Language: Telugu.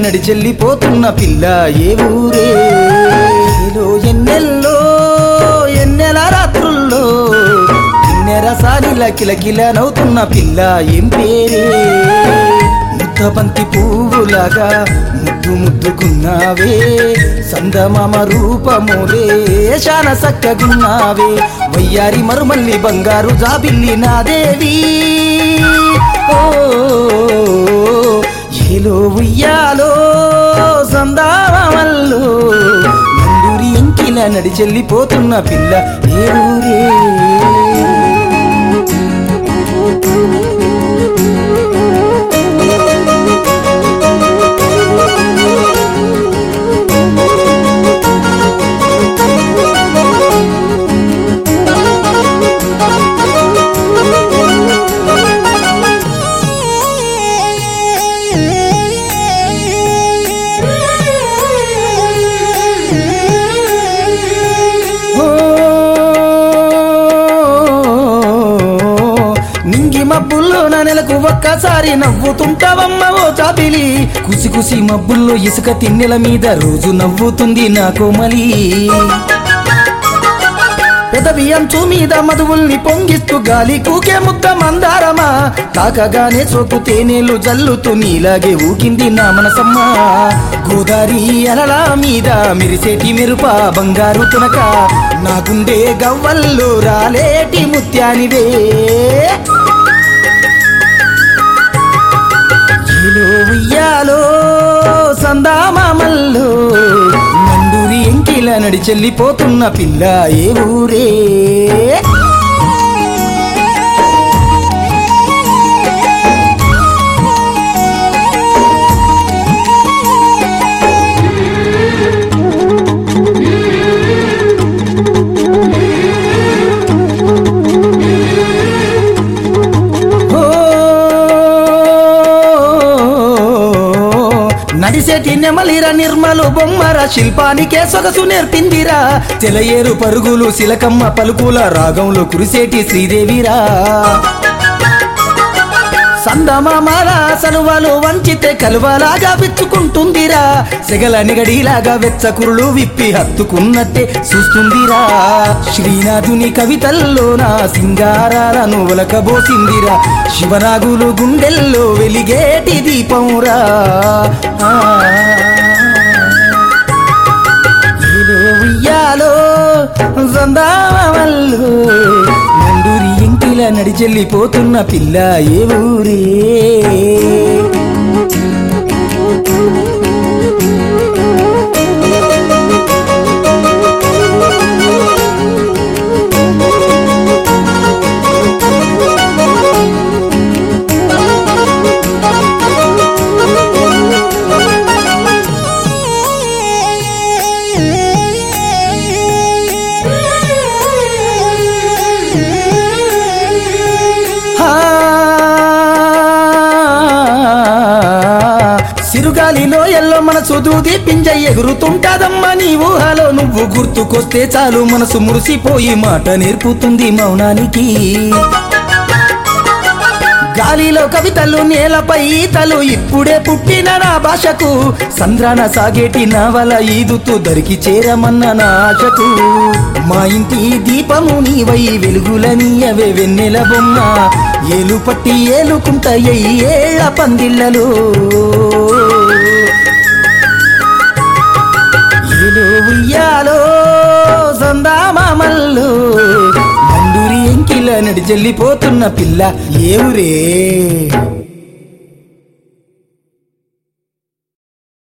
నడిచెల్లిపోతున్న పిల్ల ఏ ఊరే ఏలో ఎన్నెల్లో ఎన్నెల రాత్రుల్లో కిన్నెర సానిల కిలకిల నవ్వుతున్న పిల్ల ఏం పేరే ముద్దబంతి పువ్వులాగా ముద్దు ముద్దుకున్నావే సందమామ రూపములే శాన సక్కగున్నావే వయ్యారి మరుమల్లి బంగారు జాబిల్లి నాదేవి ఓ ఏలో ఉయ్యాలో సందామల్లో నందూరి ఎంకిల నడిచెల్లిపోతున్న పిల్ల ఏ ఊరే ఓ, నింగి మబ్బుల్లో నా నెలకు ఒక్కసారి నవ్వుతుంటావమ్మ ఓ చాపిలి కుసి కుసి మబ్బుల్లో ఇసుక తిన్నెల మీద రోజు నవ్వుతుంది నా కోమలి పెదవి అంచు మీద మధువుల్ని పొంగిస్తూ గాలి కూకే ముద్ద మందారమా తాకగానే సోకు తేనెలు జల్లుతూ నీలాగే ఊకింది నా మనసమ్మ గోదారి అలల మీద మెరిసేటి మెరుప బంగారు తునక నా గుండె గవ్వల్లో రాలేటి ముత్యానివే ఏలో ఉయ్యాలో సందామామల్లో నందూరి ఎంకిల నడిచెల్లిపోతున్న పిల్ల ఏ ఊరే ఓ నడిసేటి నెమలిర నిర్మలు బొమ్మర శిల్పానికే సొగసు నేర్పిందిరా తెలయేరు పరుగులు శిలకమ్మ పలుకుల రాగంలో కురిసేటి శ్రీదేవిరా సందమామాల సలువలు వంచితే కలువలాగా విచ్చుకుంటుందిరా సెగల నిగడిలాగా వెచ్చకురులు విప్పి హత్తుకున్నట్టే చూస్తుందిరా శ్రీనాథుని కవితల్లో నా సింగారాలను ఒలకబోసిందిరా శివనాగులు గుండెల్లో వెలిగేటి దీపంరా ఆ. ఏలో ఉయ్యాలో సందామల్లో నండూరి ఇంటిల నడిచెల్లిపోతున్న పిల్ల ఏ ఊరే హా. సిరుగాలిలో ఎల్లో మనసు దూది పింజ ఎగురుతుంటాదమ్మా నీ ఊహలో నువ్వు గుర్తుకొస్తే చాలు మనసు మురిసిపోయి మాట నేర్పుతుంది మౌనానికి గాలిలో కవితలు నేలపై ఈతలు ఇప్పుడే పుట్టిన నా భాషకు సంద్రాన సాగేటి నవల ఈదుతూ దరికి చేరమన్న నా ఆశకు మా ఇంటి దీపము నీవై వెలుగులనీయవే వెన్నెల బొమ్మ ఏలు పట్టి ఏలుకుంట ఏళ్ళ పందిళ్ళలో ఏలో ఉయ్యాలో సందామామల్లో నండూరి ఎంకిల నడిచెల్లిపోతున్న పిల్ల ఏ ఊరే